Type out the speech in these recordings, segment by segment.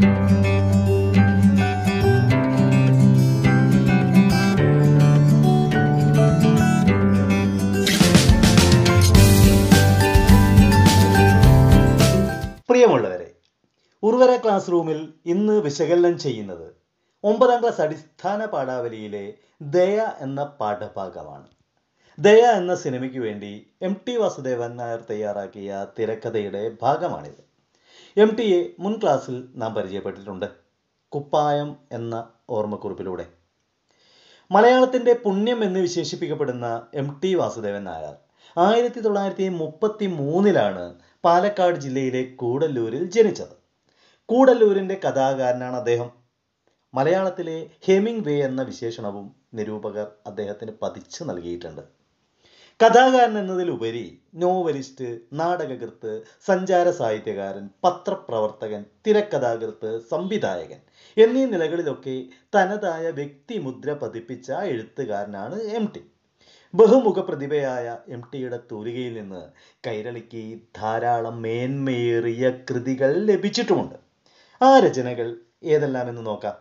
പ്രിയമുള്ളവരെ ഉർവര ക്ലാസ് റൂമിൽ ഇന്ന് വിശകലനം ചെയ്യുന്നത് ഒമ്പതാം ക്ലാസ് അടിസ്ഥാന പാഠാവലിയിലെ ദയ എന്ന പാഠഭാഗമാണ് ദയ എന്ന സിനിമയ്ക്ക് വേണ്ടി എം ടി വാസുദേവൻ നായർ തയ്യാറാക്കിയ തിരക്കഥയുടെ ഭാഗമാണിത് എം ടിയെ മുൻ ക്ലാസ്സിൽ നാം പരിചയപ്പെട്ടിട്ടുണ്ട് കുപ്പായം എന്ന ഓർമ്മക്കുറിപ്പിലൂടെ മലയാളത്തിൻ്റെ പുണ്യം എന്ന് വിശേഷിപ്പിക്കപ്പെടുന്ന എം ടി വാസുദേവൻ നായർ ആയിരത്തി തൊള്ളായിരത്തി മുപ്പത്തി മൂന്നിലാണ് പാലക്കാട് ജില്ലയിലെ കൂടല്ലൂരിൽ ജനിച്ചത് കൂടല്ലൂരിൻ്റെ കഥാകാരനാണ് അദ്ദേഹം മലയാളത്തിലെ ഹെമിംഗ് വേ എന്ന വിശേഷണവും നിരൂപകർ അദ്ദേഹത്തിന് പതിച്ചു നൽകിയിട്ടുണ്ട് കഥാകാരൻ എന്നതിലുപരി നോവലിസ്റ്റ് നാടകകൃത്ത് സഞ്ചാര സാഹിത്യകാരൻ പത്രപ്രവർത്തകൻ തിരക്കഥാകൃത്ത് സംവിധായകൻ എന്നീ നിലകളിലൊക്കെ തനതായ വ്യക്തിമുദ്ര പതിപ്പിച്ച എഴുത്തുകാരനാണ് എം ടി ബഹുമുഖ പ്രതിഭയായ എം ടിയുടെ തൂലികയിൽ നിന്ന് കൈരളിക്ക് ധാരാളം മേന്മയേറിയ കൃതികൾ ലഭിച്ചിട്ടുമുണ്ട് ആ രചനകൾ ഏതെല്ലാമെന്ന് നോക്കാം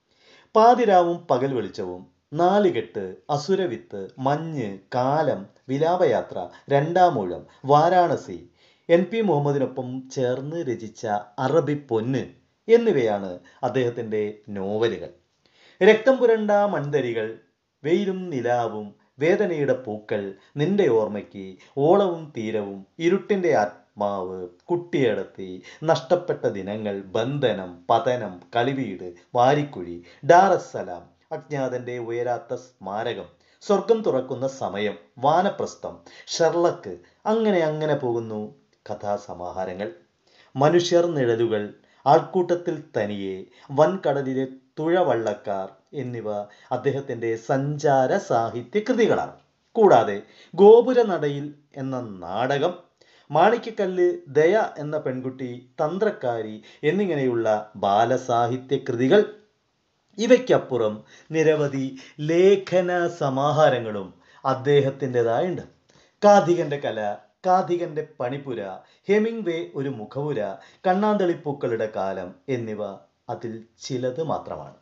പാതിരാവും പകൽ വെളിച്ചവും നാലുകെട്ട് അസുരവിത്ത് മഞ്ഞ് കാലം വിലാപയാത്ര രണ്ടാമൂഴം വാരാണസി എൻ പി മുഹമ്മദിനൊപ്പം ചേർന്ന് രചിച്ച അറബി പൊന്ന് എന്നിവയാണ് അദ്ദേഹത്തിൻ്റെ നോവലുകൾ രക്തം പുരണ്ട മൺതരികൾ വെയിലും നിലാവും വേദനയുടെ പൂക്കൾ നിന്റെ ഓർമ്മയ്ക്ക് ഓളവും തീരവും ഇരുട്ടിൻ്റെ ആത്മാവ് കുട്ടിയടത്തി നഷ്ടപ്പെട്ട ദിനങ്ങൾ ബന്ധനം പതനം കളിവീട് വാരിക്കുഴി ഡാറസ്സലാം അജ്ഞാതന്റെ ഉയരാത്ത സ്മാരകം സ്വർഗം തുറക്കുന്ന സമയം വാനപ്രസ്ഥം ഷെർലക്ക് അങ്ങനെ അങ്ങനെ പോകുന്നു കഥാസമാഹാരങ്ങൾ മനുഷ്യർ നിഴലുകൾ ആൾക്കൂട്ടത്തിൽ തനിയെ വൻകടലിലെ തുഴവള്ളക്കാർ എന്നിവ അദ്ദേഹത്തിൻ്റെ സഞ്ചാര സാഹിത്യ കൃതികളാണ് കൂടാതെ ഗോപുരനടയിൽ എന്ന നാടകം മാണിക്കക്കല്ല് ദയ എന്ന പെൺകുട്ടി തന്ത്രക്കാരി എന്നിങ്ങനെയുള്ള ബാലസാഹിത്യ കൃതികൾ ഇവയ്ക്കപ്പുറം നിരവധി ലേഖന സമാഹാരങ്ങളും അദ്ദേഹത്തിൻ്റെതായുണ്ട് കാഥികന്റെ കല കാഥികന്റെ പണിപ്പുര ഹെമിംഗ് വേ ഒരു മുഖവുര കണ്ണാന്തളിപ്പൂക്കളുടെ കാലം എന്നിവ അതിൽ ചിലത് മാത്രമാണ്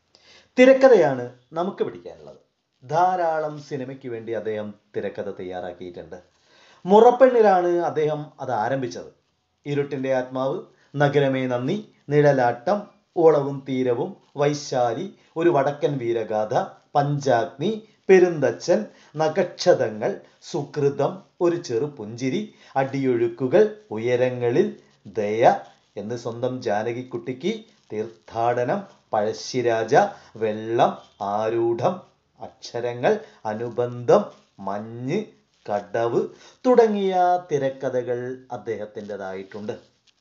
തിരക്കഥയാണ് നമുക്ക് പിടിക്കാനുള്ളത് ധാരാളം സിനിമയ്ക്ക് വേണ്ടി അദ്ദേഹം തിരക്കഥ തയ്യാറാക്കിയിട്ടുണ്ട് മുറപ്പെണ്ണിലാണ് അദ്ദേഹം അത് ആരംഭിച്ചത് ഇരുട്ടിൻ്റെ ആത്മാവ് നഗരമേ നന്ദി നിഴലാട്ടം ഓളവും തീരവും വൈശാലി ഒരു വടക്കൻ വീരഗാഥ പഞ്ചാഗ്നി പെരുന്തച്ചൻ നഗക്ഷതങ്ങൾ സുകൃതം ഒരു ചെറു പുഞ്ചിരി അടിയൊഴുക്കുകൾ ഉയരങ്ങളിൽ ദയ എന്ന് സ്വന്തം ജാനകിക്കുട്ടിക്ക് തീർത്ഥാടനം പഴശ്ശിരാജ വെള്ളം ആരൂഢം അക്ഷരങ്ങൾ അനുബന്ധം മഞ്ഞ് കടവ് തുടങ്ങിയ തിരക്കഥകൾ അദ്ദേഹത്തിൻ്റെതായിട്ടുണ്ട്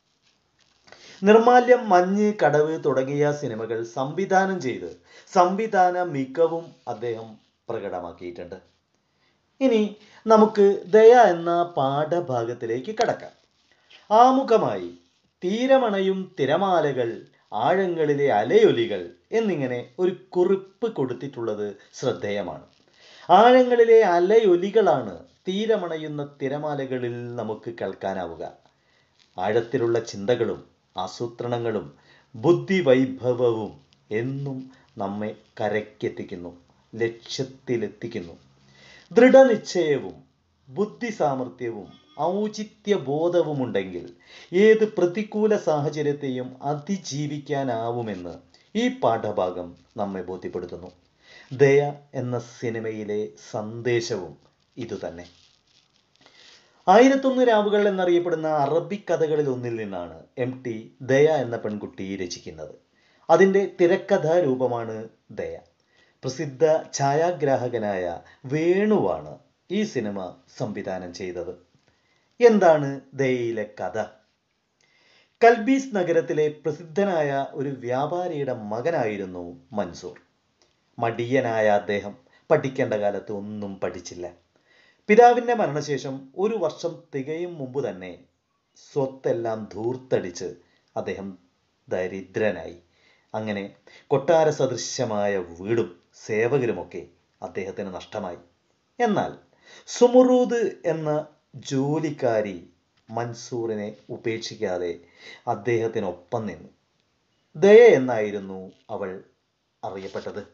നിർമാല്യം മഞ്ഞ് കടവ് തുടങ്ങിയ സിനിമകൾ സംവിധാനം ചെയ്ത് സംവിധാന മികവും അദ്ദേഹം പ്രകടമാക്കിയിട്ടുണ്ട് ഇനി നമുക്ക് ദയ എന്ന പാഠഭാഗത്തിലേക്ക് കടക്കാം ആമുഖമായി തീരമണയും തിരമാലകൾ ആഴങ്ങളിലെ അലയൊലികൾ എന്നിങ്ങനെ ഒരു കുറിപ്പ് കൊടുത്തിട്ടുള്ളത് ശ്രദ്ധേയമാണ് ആഴങ്ങളിലെ അലയൊലികളാണ് തീരമണയുന്ന തിരമാലകളിൽ നമുക്ക് കേൾക്കാനാവുക ആഴത്തിലുള്ള ചിന്തകളും ആസൂത്രണങ്ങളും ബുദ്ധിവൈഭവവും എന്നും നമ്മെ കരയ്ക്കെത്തിക്കുന്നു ലക്ഷ്യത്തിലെത്തിക്കുന്നു ദൃഢനിശ്ചയവും ബുദ്ധി സാമർഥ്യവും ഔചിത്യബോധവുമുണ്ടെങ്കിൽ ഏത് പ്രതികൂല സാഹചര്യത്തെയും അതിജീവിക്കാനാവുമെന്ന് ഈ പാഠഭാഗം നമ്മെ ബോധ്യപ്പെടുത്തുന്നു ദയ എന്ന സിനിമയിലെ സന്ദേശവും ഇതുതന്നെ ആയിരത്തൊന്ന് രാവുകൾ എന്നറിയപ്പെടുന്ന അറബി കഥകളിൽ ഒന്നിൽ നിന്നാണ് എം ടി ദയ എന്ന പെൺകുട്ടി രചിക്കുന്നത് അതിൻ്റെ തിരക്കഥാ രൂപമാണ് ദയ പ്രസിദ്ധ ഛായാഗ്രാഹകനായ വേണുവാണ് ഈ സിനിമ സംവിധാനം ചെയ്തത് എന്താണ് ദയയിലെ കഥ കൽബീസ് നഗരത്തിലെ പ്രസിദ്ധനായ ഒരു വ്യാപാരിയുടെ മകനായിരുന്നു മൻസൂർ മടിയനായ അദ്ദേഹം പഠിക്കേണ്ട കാലത്ത് ഒന്നും പഠിച്ചില്ല പിതാവിൻ്റെ മരണശേഷം ഒരു വർഷം തികയും മുമ്പ് തന്നെ സ്വത്തെല്ലാം ധൂർത്തടിച്ച് അദ്ദേഹം ദരിദ്രനായി അങ്ങനെ കൊട്ടാര സദൃശ്യമായ വീടും സേവകരുമൊക്കെ അദ്ദേഹത്തിന് നഷ്ടമായി എന്നാൽ സുമുറൂദ് എന്ന ജോലിക്കാരി മൻസൂറിനെ ഉപേക്ഷിക്കാതെ അദ്ദേഹത്തിനൊപ്പം നിന്നു ദയ എന്നായിരുന്നു അവൾ അറിയപ്പെട്ടത്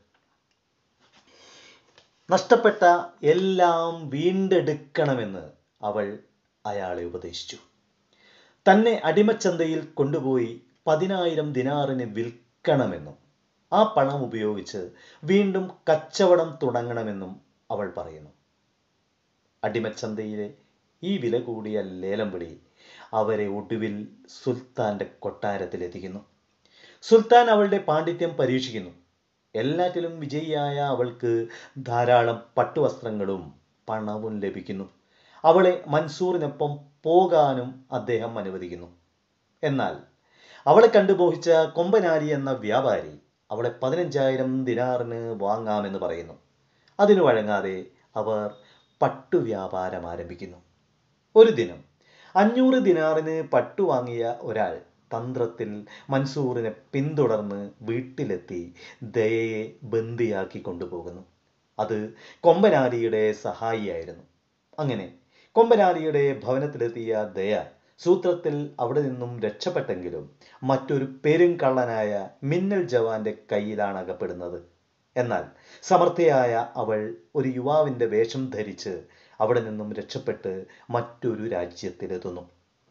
നഷ്ടപ്പെട്ട എല്ലാം വീണ്ടെടുക്കണമെന്ന് അവൾ അയാളെ ഉപദേശിച്ചു തന്നെ അടിമച്ചന്തയിൽ കൊണ്ടുപോയി പതിനായിരം ദിനാറിന് വിൽക്കണമെന്നും ആ പണം ഉപയോഗിച്ച് വീണ്ടും കച്ചവടം തുടങ്ങണമെന്നും അവൾ പറയുന്നു അടിമച്ചന്തയിലെ ഈ വില കൂടിയ ലേലം വിളി അവരെ ഒടുവിൽ സുൽത്താന്റെ കൊട്ടാരത്തിലെത്തിക്കുന്നു സുൽത്താൻ അവളുടെ പാണ്ഡിത്യം പരീക്ഷിക്കുന്നു എല്ലാറ്റിലും വിജയിയായ അവൾക്ക് ധാരാളം പട്ടുവസ്ത്രങ്ങളും പണവും ലഭിക്കുന്നു അവളെ മൻസൂറിനൊപ്പം പോകാനും അദ്ദേഹം അനുവദിക്കുന്നു എന്നാൽ അവളെ കണ്ടുമോഹിച്ച കൊമ്പനാരി എന്ന വ്യാപാരി അവളെ പതിനഞ്ചായിരം ദിനാറിന് വാങ്ങാമെന്ന് പറയുന്നു അതിനു വഴങ്ങാതെ അവർ പട്ടുവ്യാപാരം ആരംഭിക്കുന്നു ഒരു ദിനം അഞ്ഞൂറ് ദിനാറിന് പട്ടു വാങ്ങിയ ഒരാൾ തന്ത്രത്തിൽ മൻസൂറിനെ പിന്തുടർന്ന് വീട്ടിലെത്തി ദയയെ ബന്ദിയാക്കി കൊണ്ടുപോകുന്നു അത് കൊമ്പനാരിയുടെ സഹായിയായിരുന്നു അങ്ങനെ കൊമ്പനാരിയുടെ ഭവനത്തിലെത്തിയ ദയ സൂത്രത്തിൽ അവിടെ നിന്നും രക്ഷപ്പെട്ടെങ്കിലും മറ്റൊരു പെരുങ്കള്ളനായ മിന്നൽ ജവാന്റെ കയ്യിലാണ് അകപ്പെടുന്നത് എന്നാൽ സമർത്ഥയായ അവൾ ഒരു യുവാവിന്റെ വേഷം ധരിച്ച് അവിടെ നിന്നും രക്ഷപ്പെട്ട് മറ്റൊരു രാജ്യത്തിലെത്തുന്നു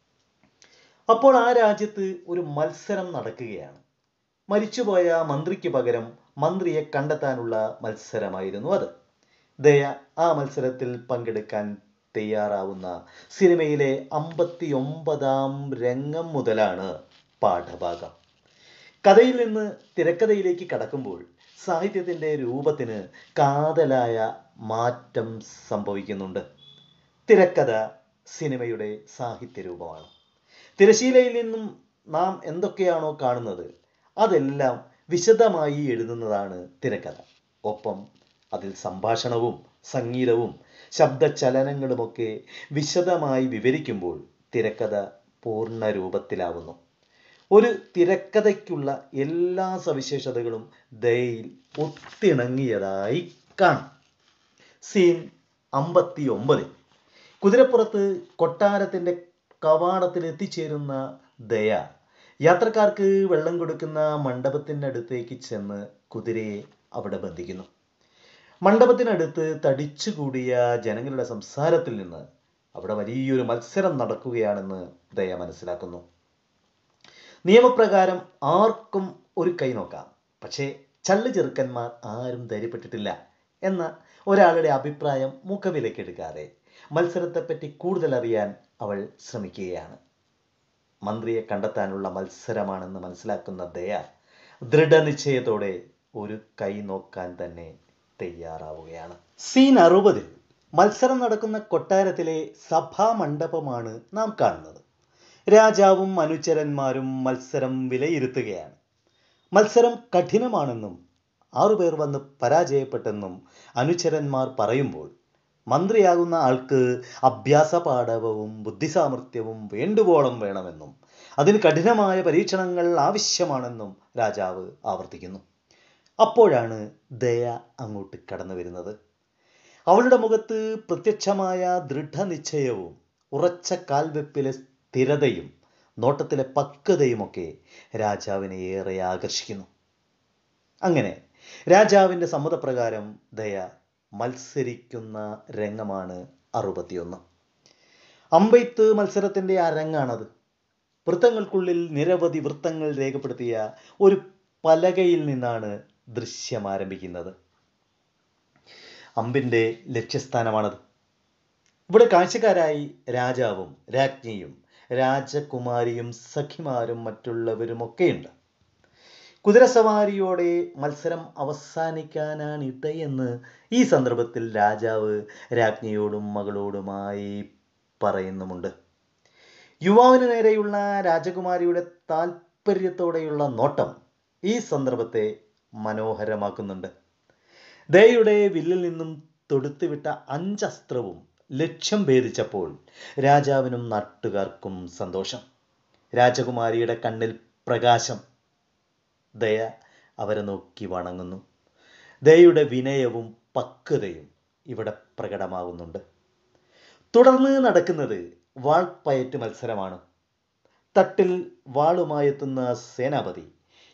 അപ്പോൾ ആ രാജ്യത്ത് ഒരു മത്സരം നടക്കുകയാണ് മരിച്ചുപോയ മന്ത്രിക്ക് പകരം മന്ത്രിയെ കണ്ടെത്താനുള്ള മത്സരമായിരുന്നു അത് ദയ ആ മത്സരത്തിൽ പങ്കെടുക്കാൻ തയ്യാറാവുന്ന സിനിമയിലെ അമ്പത്തി ഒമ്പതാം രംഗം മുതലാണ് പാഠഭാഗം കഥയിൽ നിന്ന് തിരക്കഥയിലേക്ക് കടക്കുമ്പോൾ സാഹിത്യത്തിന്റെ രൂപത്തിന് കാതലായ മാറ്റം സംഭവിക്കുന്നുണ്ട് തിരക്കഥ സിനിമയുടെ സാഹിത്യ രൂപമാണ് തിരശീലയിൽ നിന്നും നാം എന്തൊക്കെയാണോ കാണുന്നത് അതെല്ലാം വിശദമായി എഴുതുന്നതാണ് തിരക്കഥ ഒപ്പം അതിൽ സംഭാഷണവും സംഗീതവും ശബ്ദചലനങ്ങളുമൊക്കെ വിശദമായി വിവരിക്കുമ്പോൾ തിരക്കഥ പൂർണ്ണ രൂപത്തിലാവുന്നു ഒരു തിരക്കഥയ്ക്കുള്ള എല്ലാ സവിശേഷതകളും ദയയിൽ ഒത്തിണങ്ങിയതായി കാണാം സീൻ അമ്പത്തി ഒമ്പതിൽ കുതിരപ്പുറത്ത് കൊട്ടാരത്തിന്റെ കവാടത്തിൽ എത്തിച്ചേരുന്ന ദയ യാത്രക്കാർക്ക് വെള്ളം കൊടുക്കുന്ന മണ്ഡപത്തിൻ്റെ അടുത്തേക്ക് ചെന്ന് കുതിരയെ അവിടെ ബന്ധിക്കുന്നു മണ്ഡപത്തിനടുത്ത് തടിച്ചുകൂടിയ ജനങ്ങളുടെ സംസാരത്തിൽ നിന്ന് അവിടെ വലിയൊരു മത്സരം നടക്കുകയാണെന്ന് ദയ മനസ്സിലാക്കുന്നു നിയമപ്രകാരം ആർക്കും ഒരു കൈ നോക്കാം പക്ഷേ ചള്ളു ചെറുക്കന്മാർ ആരും ധൈര്യപ്പെട്ടിട്ടില്ല എന്ന ഒരാളുടെ അഭിപ്രായം മുഖവിലക്കെടുക്കാതെ മത്സരത്തെപ്പറ്റി കൂടുതൽ അറിയാൻ അവൾ ശ്രമിക്കുകയാണ് മന്ത്രിയെ കണ്ടെത്താനുള്ള മത്സരമാണെന്ന് മനസ്സിലാക്കുന്ന ദയ ദൃഢനിശ്ചയത്തോടെ ഒരു കൈ നോക്കാൻ തന്നെ തയ്യാറാവുകയാണ് സീൻ അറുപതിൽ മത്സരം നടക്കുന്ന കൊട്ടാരത്തിലെ സഭാ മണ്ഡപമാണ് നാം കാണുന്നത് രാജാവും അനുചരന്മാരും മത്സരം വിലയിരുത്തുകയാണ് മത്സരം കഠിനമാണെന്നും ആറുപേർ വന്ന് പരാജയപ്പെട്ടെന്നും അനുചരന്മാർ പറയുമ്പോൾ മന്ത്രിയാകുന്ന ആൾക്ക് അഭ്യാസ പാടവവും ബുദ്ധിസാമർഥ്യവും വേണ്ടുവോളം വേണമെന്നും അതിന് കഠിനമായ പരീക്ഷണങ്ങൾ ആവശ്യമാണെന്നും രാജാവ് ആവർത്തിക്കുന്നു അപ്പോഴാണ് ദയ അങ്ങോട്ട് കടന്നു വരുന്നത് അവളുടെ മുഖത്ത് പ്രത്യക്ഷമായ ദൃഢനിശ്ചയവും ഉറച്ച കാൽവെപ്പിലെ സ്ഥിരതയും നോട്ടത്തിലെ പക്വതയുമൊക്കെ രാജാവിനെ ഏറെ ആകർഷിക്കുന്നു അങ്ങനെ രാജാവിൻ്റെ സമ്മതപ്രകാരം ദയ മത്സരിക്കുന്ന രംഗമാണ് അറുപത്തിയൊന്ന് അമ്പെയ്ത്ത് മത്സരത്തിൻ്റെ അരങ്ങാണത് വൃത്തങ്ങൾക്കുള്ളിൽ നിരവധി വൃത്തങ്ങൾ രേഖപ്പെടുത്തിയ ഒരു പലകയിൽ നിന്നാണ് ദൃശ്യം ആരംഭിക്കുന്നത് അമ്പിൻ്റെ ലക്ഷ്യസ്ഥാനമാണത് ഇവിടെ കാഴ്ചക്കാരായി രാജാവും രാജ്ഞിയും രാജകുമാരിയും സഖിമാരും മറ്റുള്ളവരുമൊക്കെയുണ്ട് കുതിരസവാരിയോടെ മത്സരം അവസാനിക്കാനാണ് ഇടയെന്ന് ഈ സന്ദർഭത്തിൽ രാജാവ് രാജ്ഞിയോടും മകളോടുമായി പറയുന്നുമുണ്ട് യുവാവിന് നേരെയുള്ള രാജകുമാരിയുടെ താല്പര്യത്തോടെയുള്ള നോട്ടം ഈ സന്ദർഭത്തെ മനോഹരമാക്കുന്നുണ്ട് ദയയുടെ വില്ലിൽ നിന്നും തൊടുത്തുവിട്ട അഞ്ചസ്ത്രവും ലക്ഷ്യം ഭേദിച്ചപ്പോൾ രാജാവിനും നാട്ടുകാർക്കും സന്തോഷം രാജകുമാരിയുടെ കണ്ണിൽ പ്രകാശം ദയ അവരെ നോക്കി വണങ്ങുന്നു ദയയുടെ വിനയവും പക്വതയും ഇവിടെ പ്രകടമാകുന്നുണ്ട് തുടർന്ന് നടക്കുന്നത് വാൾപ്പയറ്റ് മത്സരമാണ് തട്ടിൽ വാളുമായെത്തുന്ന സേനാപതി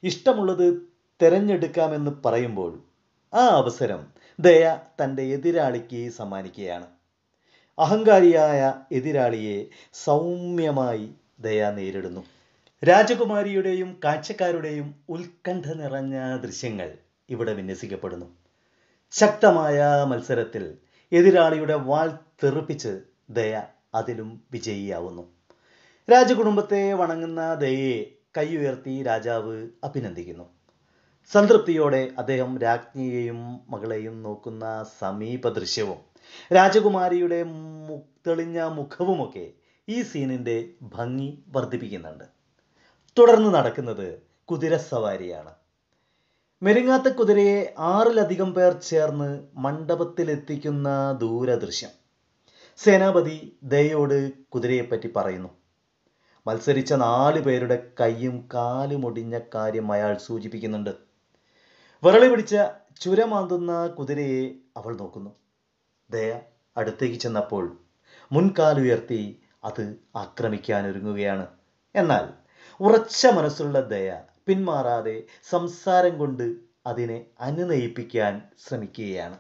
ഇഷ്ടമുള്ളത് തിരഞ്ഞെടുക്കാമെന്ന് പറയുമ്പോൾ ആ അവസരം ദയ തൻ്റെ എതിരാളിക്ക് സമ്മാനിക്കുകയാണ് അഹങ്കാരിയായ എതിരാളിയെ സൗമ്യമായി ദയ നേരിടുന്നു രാജകുമാരിയുടെയും കാഴ്ചക്കാരുടെയും ഉത്കണ്ഠ നിറഞ്ഞ ദൃശ്യങ്ങൾ ഇവിടെ വിന്യസിക്കപ്പെടുന്നു ശക്തമായ മത്സരത്തിൽ എതിരാളിയുടെ വാൾ തെറിപ്പിച്ച് ദയ അതിലും വിജയിയാവുന്നു രാജകുടുംബത്തെ വണങ്ങുന്ന ദയയെ കൈയുയർത്തി രാജാവ് അഭിനന്ദിക്കുന്നു സംതൃപ്തിയോടെ അദ്ദേഹം രാജ്ഞിയെയും മകളെയും നോക്കുന്ന സമീപ ദൃശ്യവും രാജകുമാരിയുടെ മു തെളിഞ്ഞ മുഖവുമൊക്കെ ഈ സീനിൻ്റെ ഭംഗി വർദ്ധിപ്പിക്കുന്നുണ്ട് തുടർന്ന് നടക്കുന്നത് കുതിരസവാരിയാണ് മെരുങ്ങാത്ത കുതിരയെ ആറിലധികം പേർ ചേർന്ന് മണ്ഡപത്തിലെത്തിക്കുന്ന ദൂരദൃശ്യം സേനാപതി ദയോട് കുതിരയെപ്പറ്റി പറയുന്നു മത്സരിച്ച നാല് പേരുടെ കൈയും കാലും ഒടിഞ്ഞ കാര്യം അയാൾ സൂചിപ്പിക്കുന്നുണ്ട് വിറളി പിടിച്ച ചുരമാന്തുന്ന കുതിരയെ അവൾ നോക്കുന്നു ദയ അടുത്തേക്ക് ചെന്നപ്പോൾ മുൻകാലുയർത്തി അത് ആക്രമിക്കാൻ ഒരുങ്ങുകയാണ് എന്നാൽ ഉറച്ച മനസ്സുള്ള ദയ പിന്മാറാതെ സംസാരം കൊണ്ട് അതിനെ അനുനയിപ്പിക്കാൻ ശ്രമിക്കുകയാണ്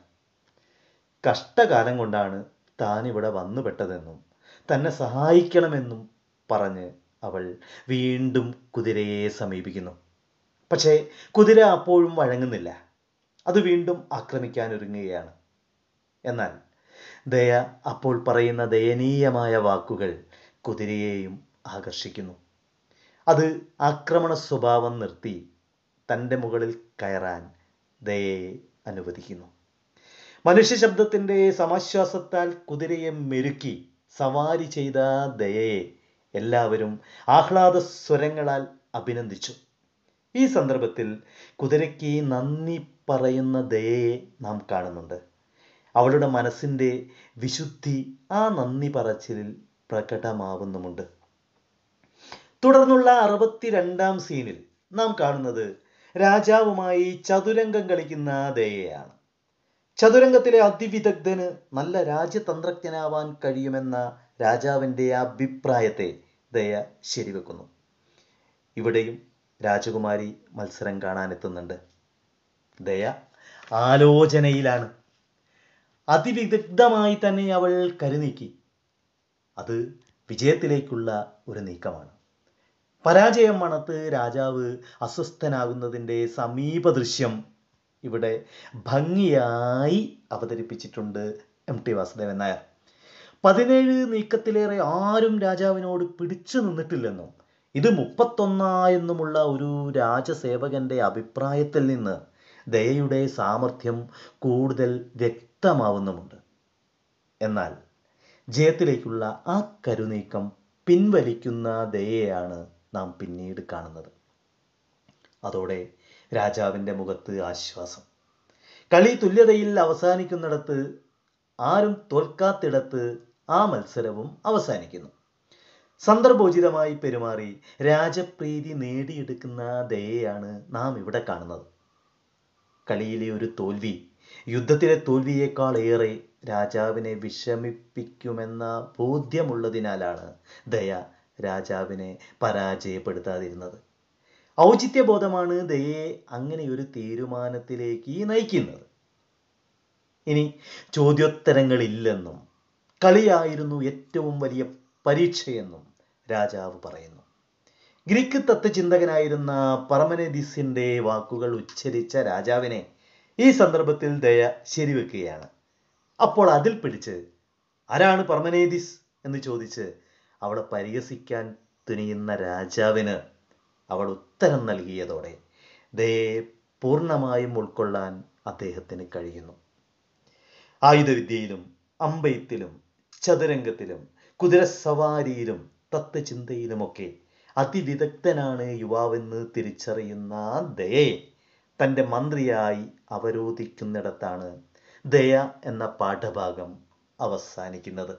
കഷ്ടകാലം കൊണ്ടാണ് താൻ ഇവിടെ വന്നുപെട്ടതെന്നും തന്നെ സഹായിക്കണമെന്നും പറഞ്ഞ് അവൾ വീണ്ടും കുതിരയെ സമീപിക്കുന്നു പക്ഷേ കുതിര അപ്പോഴും വഴങ്ങുന്നില്ല അത് വീണ്ടും ആക്രമിക്കാൻ ഒരുങ്ങുകയാണ് എന്നാൽ ദയ അപ്പോൾ പറയുന്ന ദയനീയമായ വാക്കുകൾ കുതിരയെയും ആകർഷിക്കുന്നു അത് ആക്രമണ സ്വഭാവം നിർത്തി തൻ്റെ മുകളിൽ കയറാൻ ദയയെ അനുവദിക്കുന്നു മനുഷ്യ ശബ്ദത്തിൻ്റെ സമാശ്വാസത്താൽ കുതിരയെ മെരുക്കി സവാരി ചെയ്ത ദയയെ എല്ലാവരും ആഹ്ലാദ സ്വരങ്ങളാൽ അഭിനന്ദിച്ചു ഈ സന്ദർഭത്തിൽ കുതിരയ്ക്ക് നന്ദി പറയുന്ന ദയയെ നാം കാണുന്നുണ്ട് അവളുടെ മനസ്സിൻ്റെ വിശുദ്ധി ആ നന്ദി പറച്ചിലിൽ പ്രകടമാവുന്നുമുണ്ട് തുടർന്നുള്ള അറുപത്തിരണ്ടാം സീനിൽ നാം കാണുന്നത് രാജാവുമായി ചതുരംഗം കളിക്കുന്ന ദയയാണ് ചതുരംഗത്തിലെ അതിവിദഗ്ധന് നല്ല രാജ്യതന്ത്രജ്ഞനാവാൻ കഴിയുമെന്ന രാജാവിൻ്റെ അഭിപ്രായത്തെ ദയ ശരിവെക്കുന്നു ഇവിടെയും രാജകുമാരി മത്സരം കാണാനെത്തുന്നുണ്ട് ദയ ആലോചനയിലാണ് അതിവിദഗ്ധമായി തന്നെ അവൾ കരുനീക്കി അത് വിജയത്തിലേക്കുള്ള ഒരു നീക്കമാണ് പരാജയം മണത്ത് രാജാവ് അസ്വസ്ഥനാകുന്നതിൻ്റെ സമീപ ദൃശ്യം ഇവിടെ ഭംഗിയായി അവതരിപ്പിച്ചിട്ടുണ്ട് എം ടി വാസുദേവൻ നായർ പതിനേഴ് നീക്കത്തിലേറെ ആരും രാജാവിനോട് പിടിച്ചു നിന്നിട്ടില്ലെന്നും ഇത് മുപ്പത്തൊന്നായെന്നുമുള്ള ഒരു രാജസേവകന്റെ അഭിപ്രായത്തിൽ നിന്ന് ദയയുടെ സാമർഥ്യം കൂടുതൽ വ്യക്തമാവുന്നുമുണ്ട് എന്നാൽ ജയത്തിലേക്കുള്ള ആ കരുനീക്കം പിൻവലിക്കുന്ന ദയയാണ് നാം പിന്നീട് കാണുന്നത് അതോടെ രാജാവിൻ്റെ മുഖത്ത് ആശ്വാസം കളി തുല്യതയിൽ അവസാനിക്കുന്നിടത്ത് ആരും തോൽക്കാത്തിടത്ത് ആ മത്സരവും അവസാനിക്കുന്നു സന്ദർഭോചിതമായി പെരുമാറി രാജപ്രീതി നേടിയെടുക്കുന്ന ദയയാണ് നാം ഇവിടെ കാണുന്നത് കളിയിലെ ഒരു തോൽവി യുദ്ധത്തിലെ തോൽവിയേക്കാൾ ഏറെ രാജാവിനെ വിഷമിപ്പിക്കുമെന്ന ബോധ്യമുള്ളതിനാലാണ് ദയ രാജാവിനെ പരാജയപ്പെടുത്താതിരുന്നത് ഔചിത്യബോധമാണ് ദയയെ അങ്ങനെ ഒരു തീരുമാനത്തിലേക്ക് നയിക്കുന്നത് ഇനി ചോദ്യോത്തരങ്ങളില്ലെന്നും കളിയായിരുന്നു ഏറ്റവും വലിയ പരീക്ഷയെന്നും രാജാവ് പറയുന്നു ഗ്രീക്ക് തത്വചിന്തകനായിരുന്ന പർമനദിസിന്റെ വാക്കുകൾ ഉച്ചരിച്ച രാജാവിനെ ഈ സന്ദർഭത്തിൽ ദയ ശരിവെക്കുകയാണ് അപ്പോൾ അതിൽ പിടിച്ച് ആരാണ് പർമനേദിസ് എന്ന് ചോദിച്ച് അവളെ പരിഹസിക്കാൻ തുനിയുന്ന രാജാവിന് അവൾ ഉത്തരം നൽകിയതോടെ ദയയെ പൂർണ്ണമായും ഉൾക്കൊള്ളാൻ അദ്ദേഹത്തിന് കഴിയുന്നു ആയുധവിദ്യയിലും അമ്പെയ്ത്തിലും ചതുരംഗത്തിലും കുതിരസവാരിയിലും തത്വചിന്തയിലുമൊക്കെ അതിവിദഗ്ധനാണ് യുവാവെന്ന് തിരിച്ചറിയുന്ന ദയയെ തൻ്റെ മന്ത്രിയായി അവരോധിക്കുന്നിടത്താണ് ദയ എന്ന പാഠഭാഗം അവസാനിക്കുന്നത്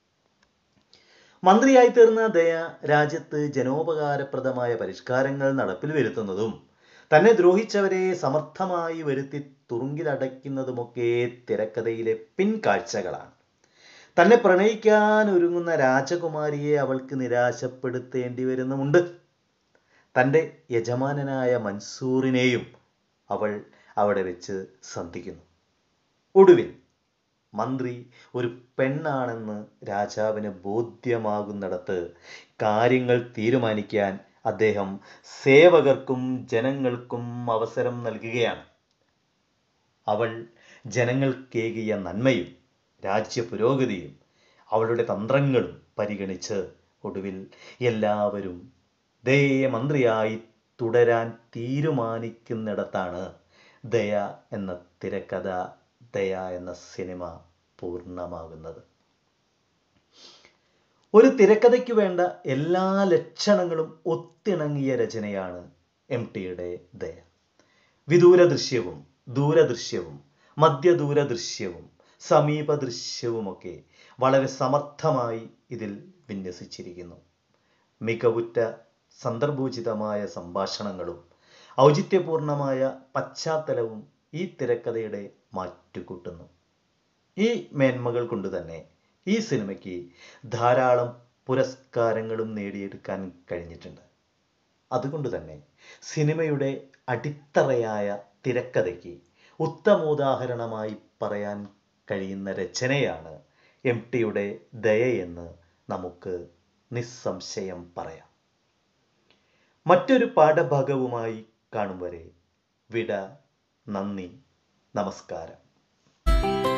മന്ത്രിയായി തീർന്ന ദയ രാജ്യത്ത് ജനോപകാരപ്രദമായ പരിഷ്കാരങ്ങൾ നടപ്പിൽ വരുത്തുന്നതും തന്നെ ദ്രോഹിച്ചവരെ സമർത്ഥമായി വരുത്തി തുറുങ്കിലടയ്ക്കുന്നതുമൊക്കെ തിരക്കഥയിലെ പിൻകാഴ്ചകളാണ് തന്നെ പ്രണയിക്കാൻ ഒരുങ്ങുന്ന രാജകുമാരിയെ അവൾക്ക് നിരാശപ്പെടുത്തേണ്ടി വരുന്നുമുണ്ട് തൻ്റെ യജമാനനായ മൻസൂറിനെയും അവൾ അവിടെ വെച്ച് സന്ധിക്കുന്നു ഒടുവിൽ മന്ത്രി ഒരു പെണ്ണാണെന്ന് രാജാവിന് ബോധ്യമാകുന്നിടത്ത് കാര്യങ്ങൾ തീരുമാനിക്കാൻ അദ്ദേഹം സേവകർക്കും ജനങ്ങൾക്കും അവസരം നൽകുകയാണ് അവൾ ജനങ്ങൾക്കേകിയ നന്മയും രാജ്യ പുരോഗതിയും അവളുടെ തന്ത്രങ്ങളും പരിഗണിച്ച് ഒടുവിൽ എല്ലാവരും ദയയെ മന്ത്രിയായി തുടരാൻ തീരുമാനിക്കുന്നിടത്താണ് ദയ എന്ന തിരക്കഥ ദയ എന്ന സിനിമ പൂർണ്ണമാകുന്നത് ഒരു തിരക്കഥയ്ക്ക് വേണ്ട എല്ലാ ലക്ഷണങ്ങളും ഒത്തിണങ്ങിയ രചനയാണ് എം ടിയുടെ ദയ വിദൂര ദൃശ്യവും ദൂരദൃശ്യവും മധ്യദൂര ദൃശ്യവും സമീപ ദൃശ്യവുമൊക്കെ വളരെ സമർത്ഥമായി ഇതിൽ വിന്യസിച്ചിരിക്കുന്നു മികവുറ്റ സന്ദർഭോചിതമായ സംഭാഷണങ്ങളും ഔചിത്യപൂർണമായ പശ്ചാത്തലവും ഈ തിരക്കഥയുടെ മാറ്റുകൂട്ടുന്നു ഈ മേന്മകൾ കൊണ്ട് തന്നെ ഈ സിനിമയ്ക്ക് ധാരാളം പുരസ്കാരങ്ങളും നേടിയെടുക്കാൻ കഴിഞ്ഞിട്ടുണ്ട് അതുകൊണ്ട് തന്നെ സിനിമയുടെ അടിത്തറയായ തിരക്കഥയ്ക്ക് ഉത്തമോദാഹരണമായി പറയാൻ കഴിയുന്ന രചനയാണ് എം ടിയുടെ ദയയെന്ന് നമുക്ക് നിസ്സംശയം പറയാം മറ്റൊരു പാഠഭാഗവുമായി കാണും വരെ വിട നന്ദി നമസ്കാരം